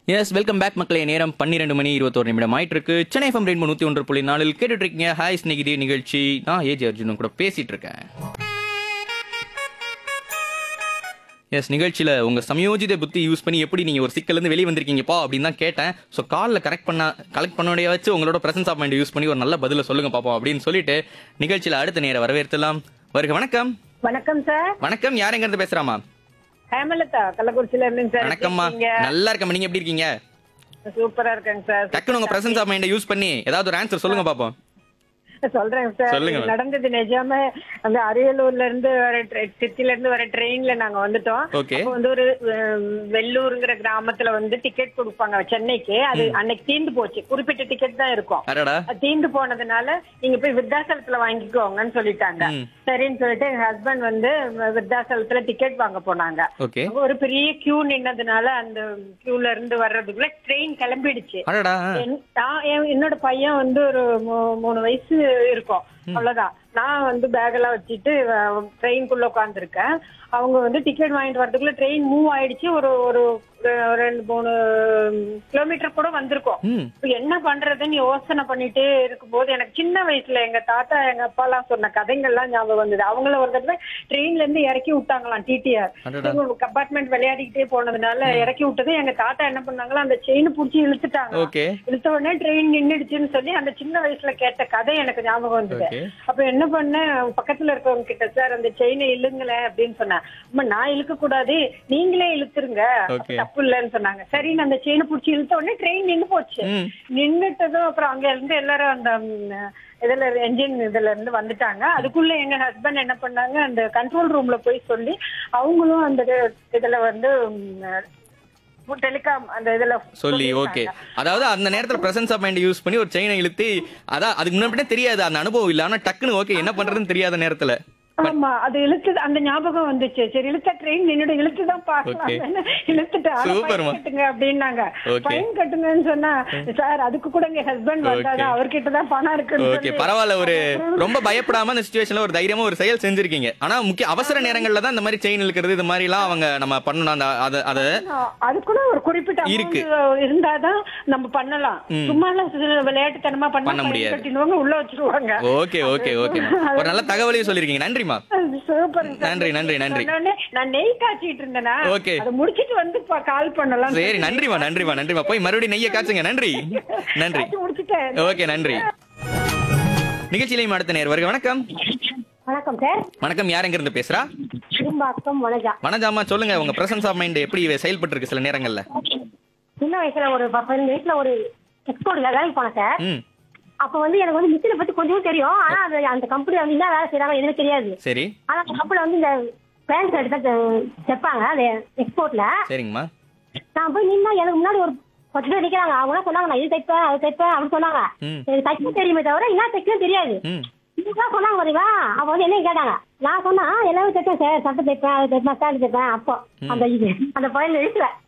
Yes welcome back மக்களே நேரம் பன்னிரெண்டு மணி இருபத்தோரு நிமிடம் ஆயிட்டு இருக்கு சென்னை எஃப்எம் ரெண்டு நூத்தி ஒன்று புள்ளி நாலில் கேட்டுட்டு இருக்கீங்க ஹாய் ஸ்நேகிதி நிகழ்ச்சி நான் ஏஜி அர்ஜுனும் கூட பேசிட்டு இருக்கேன் எஸ் நிகழ்ச்சியில் உங்கள் சமயோஜித புத்தி யூஸ் பண்ணி எப்படி நீங்கள் ஒரு சிக்கல்லேருந்து வெளியே வந்திருக்கீங்கப்பா அப்படின்னு தான் கேட்டேன் ஸோ காலில் கரெக்ட் பண்ண கலெக்ட் பண்ணோடைய வச்சு உங்களோட பிரசன்ஸ் ஆஃப் மைண்ட் யூஸ் பண்ணி ஒரு நல்ல பதில சொல்லுங்க பாப்போம் அப்படின்னு சொல்லிட்டு நிகழ்ச்சியில் அடுத்த நேரம் வரவேற்கலாம் வருக வணக்கம் வணக்கம் சார் வணக்கம் யார் எங்கேருந்து பேசுகிறாமா ஹேமலதா கள்ளக்குறிச்சியில இருந்துங்க சார் வணக்கம்மா எப்படி இருக்கீங்க? நல்லா இருக்கம்மா நீங்கள் எப்படி இருக்கீங்க சூப்பரா இருக்கேங்க சார் டக்குனு உங்க பிரசன்ஸ் ஆஃப் மைண்டை யூஸ் பண்ணி ஏதாவது ஒரு ஆன்சர் சொல்லுங்க பாப்போம் சொல்றேன் சார் சொல்லுங்க. இது நடந்தது நிஜாம அந்த அரியலூர்ல இருந்து வர tra- திருச்சியில இருந்து வர ட்ரெயின்ல நாங்க வந்துட்டோம் Okay. அப்போ வந்து ஒரு அஹ், வெள்ளூருங்கிற கிராமத்துல வந்து டிக்கெட் கொடுப்பாங்க சென்னைக்கு அது அன்னைக்கு தீந்து போச்சு குறிப்பிட்ட டிக்கெட் தான் இருக்கும் அடடா அது தீந்து போனதுனால நீங்க போய் விருத்தாசலத்துல வாங்கிக்கோங்கன்னு சொல்லிட்டாங்க ம். சரின்னு சொல்லிட்டு எங்க ஹஸ்பண்ட் வந்து விருத்தாசலத்துல டிக்கெட் வாங்க போனாங்க ஓகே அங்க ஒரு பெரிய கியூ நின்னதுனால அந்த கியூல இருந்து வர்றதுக்குள்ள ட்ரெயின் கிளம்பிடுச்சு அடடா என்- நான் என்- என்னோட பையன் வந்து ஒரு மூ- மூணு வயசு இருக்கும் அவ்வளவுதான் நான் வந்து பேக் எல்லாம் வச்சுட்டு ட்ரெயின்குள்ள உட்காந்துருக்கேன் அவங்க வந்து டிக்கெட் வாங்கிட்டு வரதுக்குள்ள ட்ரெயின் மூவ் ஆயிடுச்சு ஒரு ஒரு ஒரு ரெண்டு மூணு கிலோமீட்டர் கூட வந்திருக்கோம் ம் இப்ப என்ன பண்றதுன்னு யோசனை பண்ணிட்டே இருக்கும்போது எனக்கு சின்ன வயசுல எங்க தாத்தா எங்க அப்பா எல்லாம் சொன்ன கதைகள்லாம் ஞாபகம் வந்தது அவங்கள ஒரு தடவை ட்ரெயின்ல இருந்து இறக்கி விட்டாங்களாம் டிடிஆர் அடடா கம்பார்ட்மெண்ட் விளையாடிக்கிட்டே போனதுனால இறக்கி விட்டது எங்க தாத்தா என்ன பண்ணாங்களோ அந்த செயின் புடிச்சு இழுத்துட்டாங்க ஓகே இழுத்த உடனே ட்ரெயின் நின்னுடுச்சுன்னு சொல்லி அந்த சின்ன வயசுல கேட்ட கதை எனக்கு ஞாபகம் வந்தது ஓகே அப்ப என்ன பண்ணேன் பக்கத்துல இருக்கவங்க கிட்ட சார் அந்த செயினை இழுங்களேன் அப்படின்னு சொன்னேன் அம்மா நான் இழுக்க கூடாது நீங்களே இழுத்துருங்க அப்ப Okay. தப்பு இல்லைன்னு சொன்னாங்க சரின்னு அந்த செயினை புடிச்சு இழுத்த உடனே ட்ரெயின் நின்னு போச்சு ம் நின்னுட்டதும் அப்புறம் அங்க இருந்து எல்லாரும் அந்த ம், இதுல என்ஜின் இதுல இருந்து வந்துட்டாங்க அதுக்குள்ள எங்க ஹஸ்பண்ட் என்ன பண்ணாங்க அந்த கண்ட்ரோல் ரூம்ல போய் சொல்லி அவங்களும் அந்த இது- இதுல வந்து டெலிகாம் அந்த இதுல சொல்லி ஓகே அதாவது அந்த நேரத்துல பிரசன்ஸ் ஆஃப் மைண்ட் யூஸ் பண்ணி ஒரு செயினை இழுத்து அதான் அதுக்கு முன்னாடி தெரியாது அந்த அனுபவம் இல்ல ஆனா டக்குன்னு ஓகே என்ன பண்றதுன்னு தெரியாத நேரத்துல ஆமா அது இழுத்து அந்த ஞாபகம் வந்துச்சு சரி இழுத்த ட்ரெயின் நின்னுடு இழுத்துதான் Okay. பாக்கலாம் இழுத்துட்டு Superமா. ஃபைன் கட்டுங்க அப்படின்னாங்க Okay. ஃபைன் கட்டுங்கன்னு சொன்னா சார் அதுக்கு கூட எங்க ஹஸ்பண்ட் வந்தாரு Okay. அவர்கிட்ட தான் பணம் இருக்குன்னு ஓகே சொல்லி பரவாயில்ல ஒரு ரொம்ப பயப்படாம அந்த சுச்சுவேஷன்ல ஒரு தைரியமா ஒரு செயல் செஞ்சிருக்கீங்க ஆனா முக்கிய அவசர நேரங்கள்ல தான் இந்த மாதிரி செயின் இழுக்கிறது இது மாதிரி எல்லாம் அவங்க நம்ம பண்ணணும் அந்த அத அத அதுக்குள்ள ஒரு குறிப்பிட்ட இருக்கு. amount இருந்தாதான் நம்ம பண்ணலாம் சும்மா எல்லாம் சில விளையாட்டுத்தனமா பண்ணா பண்ண fine முடியாது. கட்டிடுவாங்க உள்ள வச்சிருவாங்க ஓகே ஓகே ஓகே ஒரு நல்ல தகவலையும் சொல்லிருக்கீங்க நன்றிமா சூப்பர் நன்றி, நன்றி, நன்றி. நான் நெய் காய்ச்சிட்டு இருந்தேனா Okay. அதை முடிச்சிட்டு வந்து கால் பண்ணலாம் சரி நன்றிமா நன்றிமா நன்றிமா போய் மறுபடியும் நெய்ய காய்ச்சுங்க நன்றி நன்றி காய்ச்சி முடிச்சிட்டேன் ஓகே நன்றி நிகழ்ச்சியிலையும் அடுத்த நேர் வருக வணக்கம் வணக்கம் சார் வணக்கம் யார் எங்க இருந்து பேசுறா திரும்பாக்கம் வனஜா வனஜாமா சொல்லுங்க உங்க பிரசன்ஸ் ஆஃப் மைண்ட் எப்படி செயல்பட்டு இருக்கு சில நேரங்கள்ல சின்ன வயசுல ஒரு ப- பதினஞ்சு வயசுல ஒரு எக்ஸ்போர்ட்ல வேலைக்கு போனேன் சார் ம் அப்ப வந்து எனக்கு வந்து மிஷினை பத்தி கொஞ்சம் தெரியும் ஆனா அது அந்த கம்பெனி வந்து என்ன வேலை செய்யறாங்க எதுவுமே தெரியாது சரி ஆனா அந்த கம்பெனில வந்து இந்த பேண்ட் ஷர்ட் தான் தெ- தைப்பாங்க அது எக்ஸ்போர்ட்ல சரிங்கம்மா நான் போய் நின்னா எனக்கு முன்னாடி ஒரு பத்து பேர் நிக்கிறாங்க அவங்க என்ன சொன்னாங்க நான் இது தைப்பேன் அது தைப்பேன் அப்படின்னு சொன்னாங்க ம் எனக்கு தைக்க தெரியுமே தவிர என்ன தைக்கணும் தெரியாது ம் இதுதான் சொன்னாங்க பாத்தீங்களா அப்ப வந்து என்ன கேட்டாங்க நான் சொன்னா எல்லாமே தைப்பேன் சார் சட்டை தைப்பேன் அது தைப்பேன் பேண்ட் தைப்பேன் அப்போ அந்த இது அந்த பதினஞ்சு வயசுல